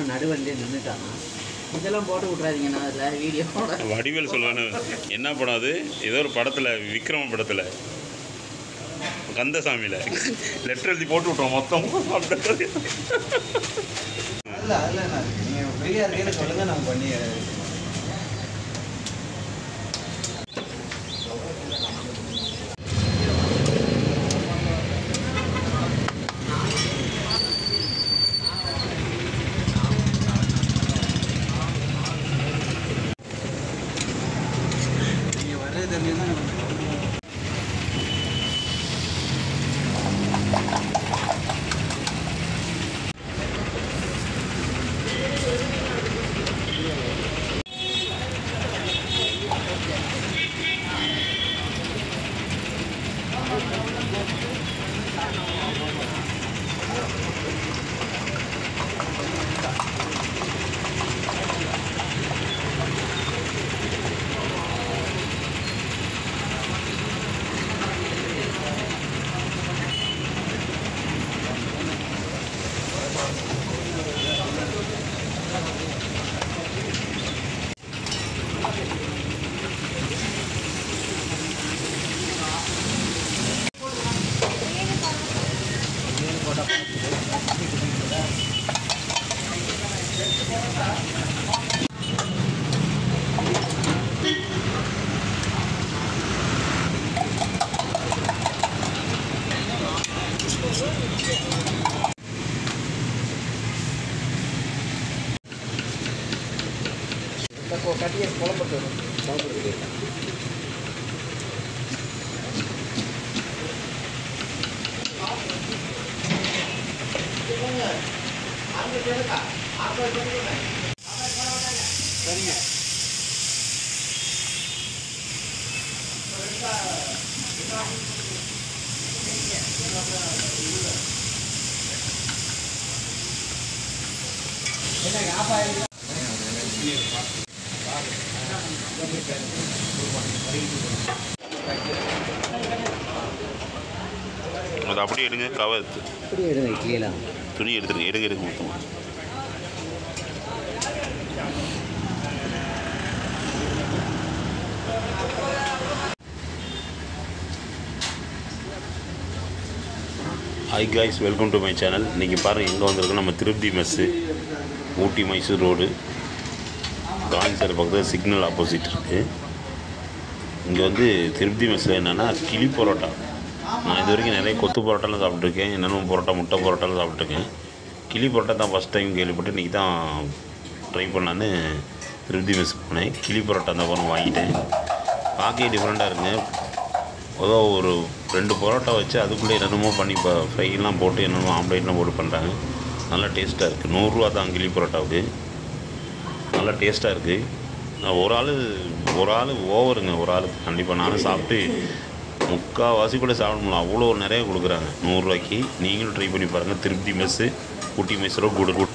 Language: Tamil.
அவன் நடுவண்டியே நின்றுட்டான் இதெல்லாம் போட்டு விட்றாதீங்கண்ணா அதில் வீடியோவோட வடிவேல் சொல்லுவானு என்ன படம் அது ஏதோ ஒரு படத்தில் விக்ரம படத்தில் கந்தசாமியில் லெட்டர் எழுதி போட்டு விட்டோம் மொத்தம் இல்லை அதில் என்ன இருக்கு நீங்கள் ஃப்ரீயாக இருக்கீங்கன்னு சொல்லுங்கள் நம்ம பண்ணி நீங்கள் வர்றது தெரிஞ்சுன்னா கட்டியை குழப்பட்டு வரும் குழப்பட்டு சரிங்க என்னங்க ஆஃப் ஆயிருக்கு அது அப்படியே எடுங்க கவர் அப்படியே எடுங்க இட்லியெல்லாம் துணி எடுத்துருங்க எடுங்க எடுங்க மொத்தமாக hi guys welcome to my channel இன்றைக்கி பாருங்கள் எங்கே வந்திருக்கோம் நம்ம திருப்தி மெஸ்ஸு ஊட்டி மைசூர் ரோடு காந்தி சார் பக்கத்தில் சிக்னல் ஆப்போசிட் இருக்குது இங்கே வந்து திருப்தி மெஸ்ஸில் என்னென்னா கிளி பரோட்டா நான் இது வரைக்கும் நிறைய கொத்து பரோட்டாலாம் சாப்பிட்ருக்கேன் என்னென்ன பரோட்டா முட்டை பரோட்டாலாம் சாப்பிட்ருக்கேன் கிளி பரோட்டா தான் ஃபஸ்ட் டைம் கேள்விப்பட்டு இன்றைக்கி தான் ட்ரை பண்ணலான்னு திருப்தி மெஸ் போனேன் கிளி பரோட்டா தான் போன வாங்கிட்டேன் பார்க்கவே டிஃப்ரெண்ட்டாக இருக்குங்க ஏதோ ஒரு ரெண்டு பரோட்டா வச்சு அதுக்குள்ளே என்னென்னமோ பண்ணி இப்போ ஃப்ரைலாம் போட்டு என்னென்னமோ ஆம்லேட்லாம் போட்டு பண்ணுறாங்க நல்லா டேஸ்ட்டாக இருக்குது நூறுரூவா தான் கிளி பரோட்டாவுக்கு நல்லா டேஸ்ட்டாக இருக்குது நான் ஒரு ஆள் ஒரு ஆள் ஓவருங்க ஒரு ஆள் கண்டிப்பாக நானும் சாப்பிட்டு முக்கால்வாசி கூட சாப்பிட முடியல அவ்வளோ நிறைய கொடுக்குறாங்க நூறுரூவாய்க்கு நீங்களும் ட்ரை பண்ணி பாருங்கள் திருப்தி மெஸ்ஸு ஊட்டி மெஸ்ஸரோ கூட